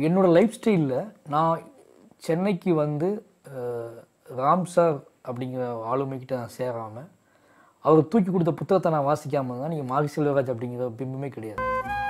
என்னோடய லைஃப் ஸ்டைலில் நான் சென்னைக்கு வந்து அஹ், ராம் சார் அப்படிங்கிற ஆளுமைக்கிட்ட நான் சேராமல் அவர் தூக்கி கொடுத்த புத்தகத்தை நான் வாசிக்காமல் தான் நீங்கள் மாரி செல்வராஜ் அப்படிங்கிற பிம்பமே கிடையாது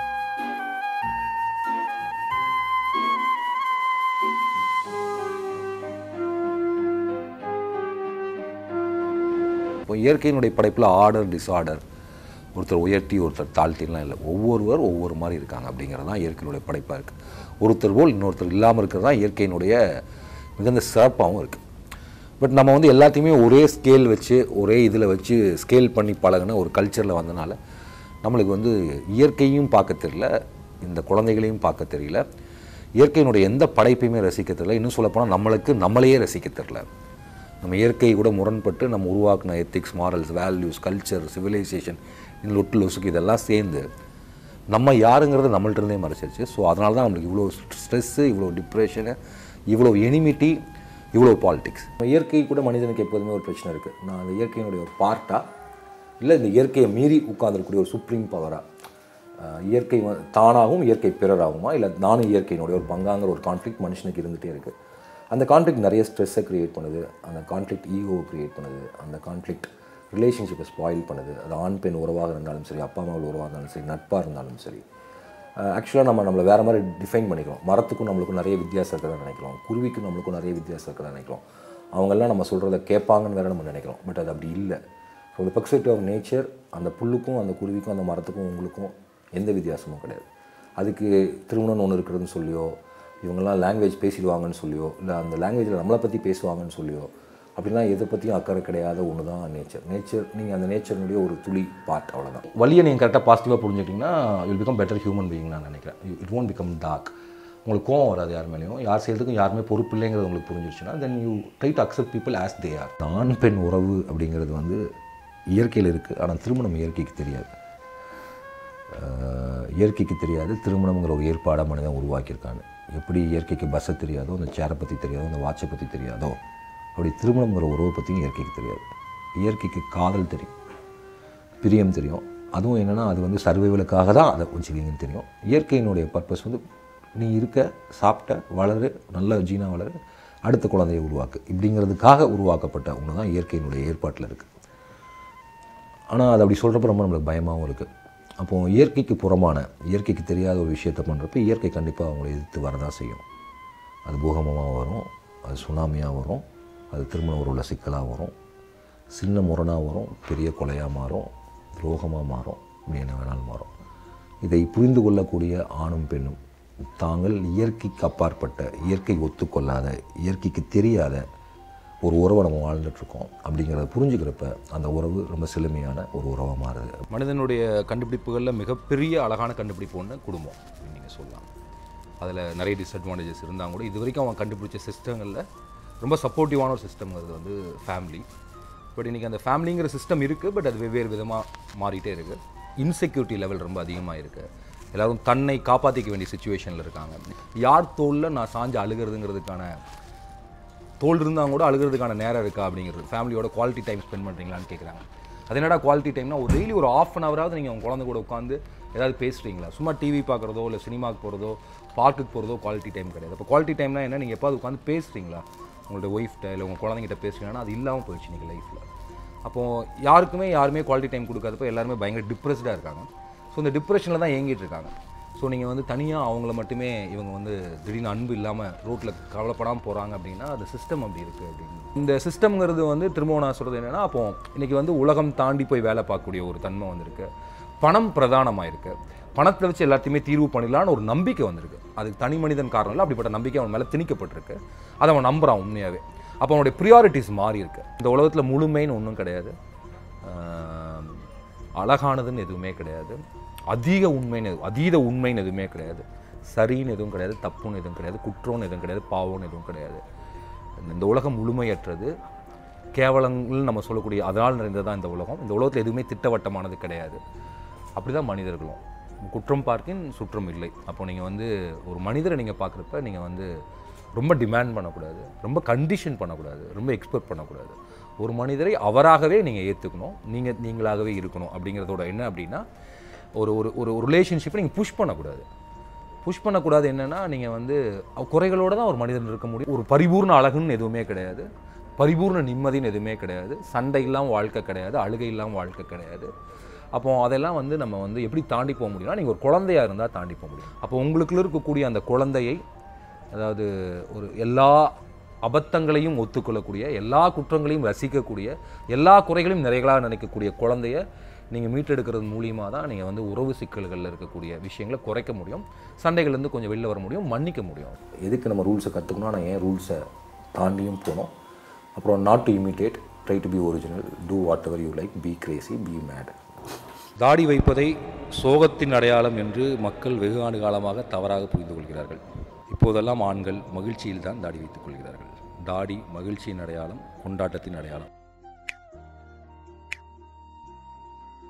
இப்போ இயற்கையினுடைய படைப்பில் ஆர்டர் டிஸார்டர் ஒருத்தர் உயர்த்தி ஒருத்தர் தாழ்த்திலாம் இல்லை ஒவ்வொருவர் ஒவ்வொரு மாதிரி இருக்காங்க அப்படிங்கிறது தான் இயற்கையினுடைய படைப்பாக இருக்குது ஒருத்தர் போல் இன்னொருத்தர் இல்லாமல் இருக்கிறது தான் இயற்கையினுடைய மிகுந்த சிறப்பாகவும் இருக்குது பட் நம்ம வந்து எல்லாத்தையுமே ஒரே ஸ்கேல் வச்சு ஒரே இதில் வச்சு ஸ்கேல் பண்ணி பழகுன ஒரு கல்ச்சரில் வந்தனால நம்மளுக்கு வந்து இயற்கையும் பார்க்க தெரியல இந்த குழந்தைகளையும் பார்க்க தெரியல இயற்கையினுடைய எந்த படைப்பையுமே ரசிக்க தெரியல இன்னும் சொல்லப்போனால் நம்மளுக்கு நம்மளையே ரசிக்க தெரியல நம்ம இயற்கை கூட முரண்பட்டு நம்ம உருவாக்கின ethics morals values culture civilisation இந்த லொட்டு லொசுக்கு இதெல்லாம் சேர்ந்து நம்ம யாருங்கிறது நம்மள்ட்ட இருந்தே மறைச்சிருச்சு ஸோ அதனால தான் நம்மளுக்கு இவ்வளோ ஸ்ட்ரெஸ்ஸு இவ்வளோ டிப்ரெஷனு இவ்வளோ எனிமிட்டி இவ்வளோ பாலிடிக்ஸ் இயற்கை கூட மனிதனுக்கு எப்போதுமே ஒரு பிரச்சனை இருக்குது நான் அந்த இயற்கையினுடைய ஒரு பார்ட்டாக இல்லை இந்த இயற்கையை மீறி உட்கார்ந்திருக்கக்கூடிய ஒரு சுப்ரீம் பவராக இயற்கை வ- தானாகவும் இயற்கை பிறராகுமா இல்லை நானும் இயற்கையினுடைய ஒரு பங்காங்கிற ஒரு கான்ஃப்ளிக்ட் மனுஷனுக்கு இருந்துகிட்டே இருக்குது அந்த கான்ஃப்ளிக்ட் நிறைய ஸ்ட்ரெஸ்ஸை க்ரியேட் பண்ணுது அந்த கான்ஃப்ளிக்ட் ஈகோவை க்ரியேட் பண்ணுது அந்த கான்ஃப்ளிக்ட் ரிலேஷன்ஷிப்பை ஸ்பாயில் பண்ணுது அது ஆண் பெண் உறவாக இருந்தாலும் சரி அப்பா அம்மாவில் உறவாக இருந்தாலும் சரி நட்பாக இருந்தாலும் சரி ஆக்சுவலாக நம்ம நம்மளை வேறு மாதிரி டிஃபைன் பண்ணிக்கிறோம் மரத்துக்கும் நம்மளுக்கும் நிறைய வித்தியாசம் இருக்கிறதா நினைக்கிறோம் குருவிக்கும் நம்மளுக்கும் நிறைய வித்தியாசம் இருக்கிறதா நினைக்கிறோம் அவங்கெல்லாம் நம்ம சொல்கிறத கேட்பாங்கன்னு வேற நம்ம நினைக்கிறோம் பட் அது அப்படி இல்லை so the perspective of nature அந்த புல்லுக்கும் அந்த குருவிக்கும் அந்த மரத்துக்கும் உங்களுக்கும் எந்த வித்தியாசமும் கிடையாது அதுக்கு திருமணம்னு ஒன்று இருக்கிறதுன்னு சொல்லியோ இவங்கெல்லாம் லாங்குவேஜ் பேசிடுவாங்கன்னு சொல்லியோ இல்லை அந்த லாங்குவேஜில் நம்மளை பற்றி பேசுவாங்கன்னு சொல்லியோ அப்படிலாம் எதை பற்றியும் அக்கறை கிடையாத ஒன்று தான் நேச்சர் நேச்சர் நீங்கள் அந்த நேச்சர்னுடைய ஒரு துளி பார்ட் அவ்வளோதான் வழியை நீங்கள் கரெக்டாக பாசிட்டிவாக புரிஞ்சுக்கிட்டிங்கன்னா will become better human being நான் நினைக்கிறேன் இட் won't become டார்க் உங்களுக்கு கோவம் வராது யார் மேலேயும் யார் செய்யறதுக்கும் யாருமே பொறுப்பு இல்லைங்கிறது உங்களுக்கு புரிஞ்சிருச்சுன்னா then you try to accept people as they are ஆண் பெண் உறவு அப்படிங்கிறது வந்து இயற்கையில் இருக்குது ஆனால் திருமணம் இயற்கைக்கு தெரியாது ஆஹ் இயற்கைக்கு தெரியாது திருமணம்ங்கிற ஒரு ஏற்பாடை மனிதன் உருவாக்கியிருக்காங்க எப்படி இயற்கைக்கு பஸ்ஸை தெரியாதோ அந்த சேரை பற்றி தெரியாதோ அந்த வாட்சை பற்றி தெரியாதோ அப்படி திருமணம்ங்கிற உறவை பற்றியும் இயற்கைக்கு தெரியாது இயற்கைக்கு காதல் தெரியும் பிரியம் தெரியும் அதுவும் என்னென்னா அது வந்து சர்வைவலுக்காக தான் அதை வச்சுக்கிங்கன்னு தெரியும் இயற்கையினுடைய பர்பஸ் வந்து நீ இருக்க சாப்பிட்ட வளரு நல்ல ஜீனா வளரு அடுத்த குழந்தையை உருவாக்கு இப்படிங்கிறதுக்காக உருவாக்கப்பட்ட ஒன்று தான் இயற்கையினுடைய ஏற்பாட்டில் இருக்குது ஆனால் அது அப்படி சொல்கிறப்ப ரொம்ப நம்மளுக்கு பயமாகவும் இருக்குது அப்போது இயற்கைக்கு புறமான இயற்கைக்கு தெரியாத ஒரு விஷயத்தை பண்ணுறப்ப இயற்கை கண்டிப்பாக அவங்கள எதிர்த்து வரதான் செய்யும் அது பூகம்பமாக வரும் அது சுனாமியாக வரும் அது திருமண உறவுல சிக்கலாக வரும் சின்ன முரணாக வரும் பெரிய கொலையாக மாறும் துரோகமாக மாறும் இப்படி என்ன வேணாலும் மாறும் இதை புரிந்து கொள்ளக்கூடிய ஆணும் பெண்ணும் தாங்கள் இயற்கைக்கு அப்பாற்பட்ட இயற்கை ஒத்துக்கொள்ளாத இயற்கைக்கு தெரியாத ஒரு உறவை நம்ம வாழ்ந்துட்டுருக்கோம் அப்படிங்கிறத புரிஞ்சுக்கிறப்ப அந்த உறவு ரொம்ப செழுமையான ஒரு உறவாக மாறுது மனிதனுடைய கண்டுபிடிப்புகளில் மிகப்பெரிய அழகான கண்டுபிடிப்பு ஒன்று குடும்பம் அப்படின்னு நீங்கள் சொல்லலாம் அதில் நிறைய டிஸ்அட்வான்டேஜஸ் இருந்தால் கூட இது வரைக்கும் அவன் கண்டுபிடிச்ச சிஸ்டங்களில் ரொம்ப சப்போர்ட்டிவான ஒரு சிஸ்டம்ங்கிறது வந்து ஃபேமிலி பட் இன்றைக்கி அந்த ஃபேமிலிங்கிற சிஸ்டம் இருக்குது பட் அது வெவ்வேறு விதமாக மாறிட்டே இருக்குது இன்செக்யூரிட்டி லெவல் ரொம்ப அதிகமாக இருக்குது எல்லாரும் தன்னை காப்பாற்றிக்க வேண்டிய சுச்சுவேஷனில் இருக்காங்க யார் தோளில் நான் சாஞ்சு அழுகிறதுங்கிறதுக்கான தோல் இருந்தால் கூட அழுகிறதுக்கான நேரம் இருக்கா அப்படிங்கிறது ஃபேமிலியோட குவாலிட்டி டைம் ஸ்பெண்ட் பண்ணுறீங்களான்னு கேட்குறாங்க அது என்னடா குவாலிட்டி டைம்னா ஒரு டெய்லி ஒரு ஆஃப் அன் ஹவராவது நீங்கள் உங்கள் குழந்தை கூட உட்காந்து ஏதாவது பேசுகிறீங்களா சும்மா டிவி பார்க்குறதோ இல்லை சினிமாவுக்கு போகிறதோ பார்க்குக்கு போகிறதோ குவாலிட்டி டைம் கிடையாது அப்போ குவாலிட்டி டைம்னா என்ன நீங்கள் எப்பாவது உட்காந்து பேசுகிறீங்களா உங்களோட ஒய்ஃப்ட்ட இல்லை உங்கள் குழந்தைங்கிட்ட பேசுறீங்கன்னா அது இல்லாமல் போயிடுச்சு நீங்கள் லைஃப்பில் அப்போது யாருக்குமே யாருமே குவாலிட்டி டைம் கொடுக்காதப்போ எல்லாருமே பயங்கர டிப்ரெஸ்டாக இருக்காங்க ஸோ இந்த டிப்ரெஷனில் தான் ஏங்கிட்டு இருக்காங்க ஸோ நீங்கள் வந்து தனியாக அவங்கள மட்டுமே இவங்க வந்து திடீர்னு அன்பு இல்லாமல் ரோட்டில் கவலைப்படாமல் போகிறாங்க அப்படின்னா அது சிஸ்டம் அப்படி இருக்குது அப்படின்னு இந்த சிஸ்டம்ங்கிறது வந்து திரும்பவும் நான் சொல்கிறது என்னென்னா அப்போ இன்றைக்கி வந்து உலகம் தாண்டி போய் வேலை பார்க்கக்கூடிய ஒரு தன்மை வந்திருக்கு பணம் பிரதானமாக இருக்கு பணத்தை வச்சு எல்லாத்தையுமே தீர்வு பண்ணிடலான்னு ஒரு நம்பிக்கை வந்திருக்கு அதுக்கு தனி மனிதன் காரணம் இல்லை அப்படிப்பட்ட நம்பிக்கை அவன் மேலே திணிக்கப்பட்டிருக்கு அதை அவன் நம்புறான் உண்மையாகவே அப்போ அவனுடைய ப்ரியாரிட்டிஸ் மாறி இருக்கு இந்த உலகத்தில் முழுமைன்னு ஒன்றும் கிடையாது ஆஹ் அழகானதுன்னு எதுவுமே கிடையாது அதிக உண்மைன்னு எது- அதீத உண்மைன்னு எதுவுமே கிடையாது சரின்னு எதுவும் கிடையாது தப்புன்னு எதுவும் கிடையாது குற்றம்னு எதுவும் கிடையாது பாவம்னு எதுவும் கிடையாது இந்த உலகம் முழுமையற்றது கேவலங்கள் நம்ம சொல்லக்கூடிய அதனால் நிறைந்ததான் இந்த உலகம் இந்த உலகத்தில் எதுவுமே திட்டவட்டமானது கிடையாது அப்படி தான் மனிதர்களும் குற்றம் பார்க்கின் சுற்றம் இல்லை அப்போ நீங்கள் வந்து ஒரு மனிதரை நீங்கள் பார்க்குறப்ப நீங்கள் வந்து ரொம்ப டிமாண்ட் பண்ணக்கூடாது ரொம்ப கண்டிஷன் பண்ணக்கூடாது ரொம்ப எக்ஸ்பெக்ட் பண்ணக்கூடாது ஒரு மனிதரை அவராகவே நீங்கள் ஏற்றுக்கணும் நீங்கள் நீங்களாகவே இருக்கணும் அப்படிங்கிறதோட என்ன அப்படின்னா ஒரு ஒரு ஒரு ரிலேஷன்ஷிப்பை நீங்கள் புஷ் பண்ணக்கூடாது புஷ் பண்ணக்கூடாது என்னென்னா நீங்கள் வந்து அவ- குறைகளோட தான் ஒரு மனிதன் இருக்க முடியும் ஒரு பரிபூர்ண அழகுன்னு எதுவுமே கிடையாது பரிபூர்ண நிம்மதின்னு எதுவுமே கிடையாது சண்டை இல்லாமல் வாழ்க்கை கிடையாது அழுகை இல்லாமல் வாழ்க்கை கிடையாது அப்போ அதெல்லாம் வந்து நம்ம வந்து எப்படி தாண்டி போக முடியும்னா நீங்கள் ஒரு குழந்தையா இருந்தால் தாண்டி போக முடியும் அப்போ உங்களுக்குள்ள இருக்கக்கூடிய அந்த குழந்தையை அதாவது ஒரு எல்லா அபத்தங்களையும் ஒத்துக்கொள்ளக்கூடிய எல்லா குற்றங்களையும் ரசிக்கக்கூடிய எல்லா குறைகளையும் நிறைகளாக நினைக்கக்கூடிய குழந்தைய நீங்கள் மீட்டெடுக்கிறது மூலியமாக தான் நீங்கள் வந்து உறவு சிக்கல்களில் இருக்கக்கூடிய விஷயங்களை குறைக்க முடியும் சண்டைகள்லேருந்து கொஞ்சம் வெளில வர முடியும் மன்னிக்க முடியும் எதுக்கு நம்ம ரூல்ஸை கற்றுக்கணும் நான் ஏன் ரூல்ஸை தாண்டியும் போனோம் அப்புறம் not to imitate try to be original do whatever you like be crazy be mad தாடி வைப்பதை சோகத்தின் அடையாளம் என்று மக்கள் வெகு ஆண்டு காலமாக தவறாக புரிந்து கொள்கிறார்கள் இப்போதெல்லாம் ஆண்கள் மகிழ்ச்சியில் தான் தாடி வைத்துக் கொள்கிறார்கள் தாடி மகிழ்ச்சியின் அடையாளம் கொண்டாட்டத்தின் அடையாளம்